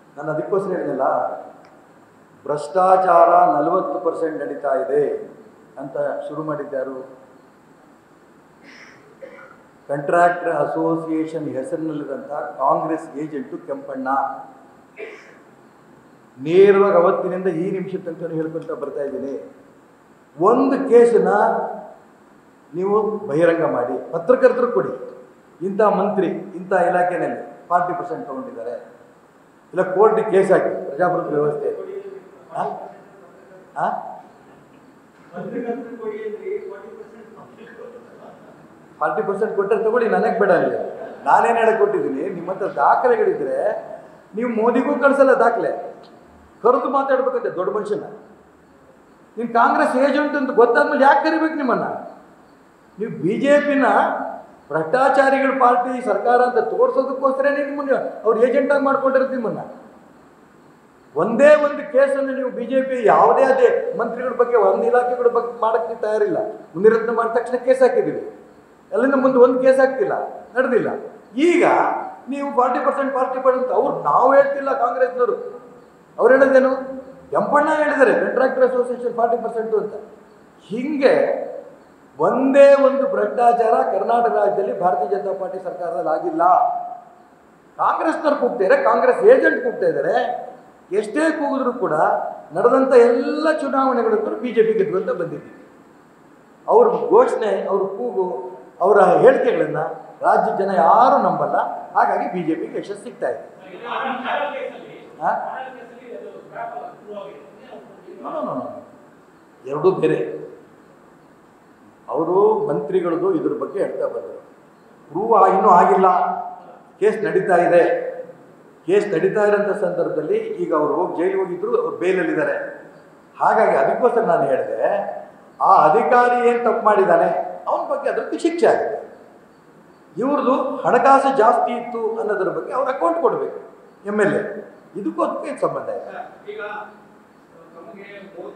ನಾನು ಅದಕ್ಕೋಸ್ಕರ ಹೇಳಿದಲ್ಲ ಭ್ರಷ್ಟಾಚಾರ ನಲವತ್ತು ಪರ್ಸೆಂಟ್ ನಡೀತಾ ಇದೆ ಅಂತ ಶುರು ಮಾಡಿದ್ದಾರು ಕಂಟ್ರಾಕ್ಟರ್ ಅಸೋಸಿಯೇಷನ್ ಹೆಸರಿನಲ್ಲಿರುವಂಥ ಕಾಂಗ್ರೆಸ್ ಏಜೆಂಟು ಕೆಂಪಣ್ಣ ನೇರವಾಗಿ ಅವತ್ತಿನಿಂದ ಈ ನಿಮಿಷ ತನಕ ಹೇಳ್ಕೊತ ಬರ್ತಾ ಇದ್ದೀನಿ ಒಂದು ಕೇಸನ್ನ ನೀವು ಬಹಿರಂಗ ಮಾಡಿ ಪತ್ರಕರ್ತರು ಕೊಡಿ ಇಂಥ ಮಂತ್ರಿ ಇಂಥ ಇಲಾಖೆಯಲ್ಲಿ ಫಾರ್ಟಿ ಪರ್ಸೆಂಟ್ ತಗೊಂಡಿದ್ದಾರೆ ಇಲ್ಲ ಕೋರ್ಟಿಗೆ ಕೇಸ್ ಹಾಕಿ ಪ್ರಜಾಪ್ರಭುತ್ವ ವ್ಯವಸ್ಥೆ ಆ? ಆ? ಫಾರ್ಟಿ ಪರ್ಸೆಂಟ್ ಕೊಟ್ಟರೆ ತಗೊಳ್ಳಿ ನನಗೆ ಬೇಡ ಅಲ್ಲಿ ನಾನೇನು ಹೇಳಕ್ ಕೊಟ್ಟಿದ್ದೀನಿ ನಿಮ್ಮ ಹತ್ರ ದಾಖಲೆಗಳಿದ್ರೆ ನೀವು ಮೋದಿಗೂ ಕಳಿಸಲ್ಲ ದಾಖಲೆ ಕರೆದು ಮಾತಾಡ್ಬೇಕಂತೆ ದೊಡ್ಡ ಮನುಷ್ಯನ ನೀನು ಕಾಂಗ್ರೆಸ್ ಏಜೆಂಟ್ ಅಂತ ಗೊತ್ತಾದ್ಮೇಲೆ ಯಾಕೆ ಕರಿಬೇಕು ನಿಮ್ಮನ್ನ ನೀವು ಬಿ ಜೆ ಪಿನ ಭ್ರಷ್ಟಾಚಾರಿಗಳ ಪಾರ್ಟಿ ಸರ್ಕಾರ ಅಂತ ತೋರಿಸೋದಕ್ಕೋಸ್ಕರ ನಿಮ್ಮನ್ನ ಅವ್ರು ಏಜೆಂಟಾಗಿ ಮಾಡ್ಕೊಂಡಿರೋದು ನಿಮ್ಮನ್ನ ಒಂದೇ ಒಂದು ಕೇಸನ್ನು ನೀವು ಬಿ ಜೆ ಪಿ ಯಾವುದೇ ಅದೇ ಮಂತ್ರಿಗಳ ಬಗ್ಗೆ ಒಂದು ಇಲಾಖೆಗಳ ಬಗ್ಗೆ ಮಾಡಕ್ಕೆ ತಯಾರಿಲ್ಲ ಮುನಿರತ್ನ ಮಾಡಿದ ತಕ್ಷಣ ಕೇಸ್ ಹಾಕಿದ್ದೀವಿ ಅಲ್ಲಿಂದ ಮುಂದೆ ಒಂದು ಕೇಸ್ ಹಾಕ್ತಿಲ್ಲ ನಡೆದಿಲ್ಲ ಈಗ ನೀವು ಫಾರ್ಟಿ ಪರ್ಸೆಂಟ್ ಫಾರ್ಟಿ ಪರ್ಸೆಂಟ್ ಅವ್ರು ನಾವು ಹೇಳ್ತಿಲ್ಲ ಕಾಂಗ್ರೆಸ್ನವರು ಅವ್ರು ಹೇಳೋದೇನು ಕೆಂಪಣ್ಣ ಹೇಳಿದ್ದಾರೆ ಕಾಂಟ್ರಾಕ್ಟರ್ ಅಸೋಸಿಯೇಷನ್ ಫಾರ್ಟಿ ಪರ್ಸೆಂಟು ಅಂತ ಹಿಂಗೆ ಒಂದೇ ಒಂದು ಭ್ರಷ್ಟಾಚಾರ ಕರ್ನಾಟಕ ರಾಜ್ಯದಲ್ಲಿ ಭಾರತೀಯ ಜನತಾ ಪಾರ್ಟಿ ಸರ್ಕಾರದಲ್ಲಿ ಆಗಿಲ್ಲ ಕಾಂಗ್ರೆಸ್ನವ್ರು ಕೂಗ್ತಾ ಇದ್ದಾರೆ ಕಾಂಗ್ರೆಸ್ ಏಜೆಂಟ್ ಕೂಗ್ತಾ ಇದ್ದಾರೆ ಎಷ್ಟೇ ಕೂಗಿದ್ರು ಕೂಡ ನಡೆದಂಥ ಎಲ್ಲ ಚುನಾವಣೆಗಳಂತೂ ಬಿ ಜೆ ಪಿ ಗೆದ್ದುವಂತ ಬಂದಿದ್ದೀವಿ ಅವ್ರ ಘೋಷಣೆ ಅವ್ರ ಕೂಗು ಅವರ ಹೇಳಿಕೆಗಳನ್ನು ರಾಜ್ಯ ಜನ ಯಾರೂ ನಂಬಲ್ಲ ಹಾಗಾಗಿ ಬಿ ಜೆ ಪಿಗೆ ಯಶಸ್ಸು ಸಿಗ್ತಾ ಇದೆ ಆ? No, no, no, no. ಎರಡೂ ಬೇರೆ ಅವರು ಮಂತ್ರಿಗಳದು ಇದ್ರ ಬಗ್ಗೆ ಹೇಳ್ತಾ ಬಂದರು ಪ್ರೂವ್ ಇನ್ನೂ ಆಗಿಲ್ಲ ಕೇಸ್ ನಡೀತಾ ಇದೆ ಕೇಸ್ ನಡೀತಾ ಇರೋಂಥ ಸಂದರ್ಭದಲ್ಲಿ ಈಗ ಅವರು ಹೋಗಿ ಜೈಲಿಗೆ ಹೋಗಿದ್ರು ಅವ್ರು ಬೇಲಲ್ಲಿದ್ದಾರೆ ಹಾಗಾಗಿ ಅದಕ್ಕೋಸ್ಕರ ನಾನು ಹೇಳಿದೆ ಆ ಅಧಿಕಾರಿ ಏನು ತಪ್ಪು ಮಾಡಿದ್ದಾನೆ ಅವನ ಬಗ್ಗೆ ಅದಕ್ಕೆ ಶಿಕ್ಷೆ ಆಗಿದೆ ಇವ್ರದ್ದು ಹಣಕಾಸು ಜಾಸ್ತಿ ಇತ್ತು ಅನ್ನೋದ್ರ ಬಗ್ಗೆ ಅವ್ರ ಅಕೌಂಟ್ ಕೊಡಬೇಕು ಎಮ್ ಎಲ್ ಎ ಇದಕ್ಕೂ ಅದಕ್ಕೆ ಏನ್ ಸಂಬಂಧ ಇದೆ ಈಗ ನಮಗೆ ಮೋದಿ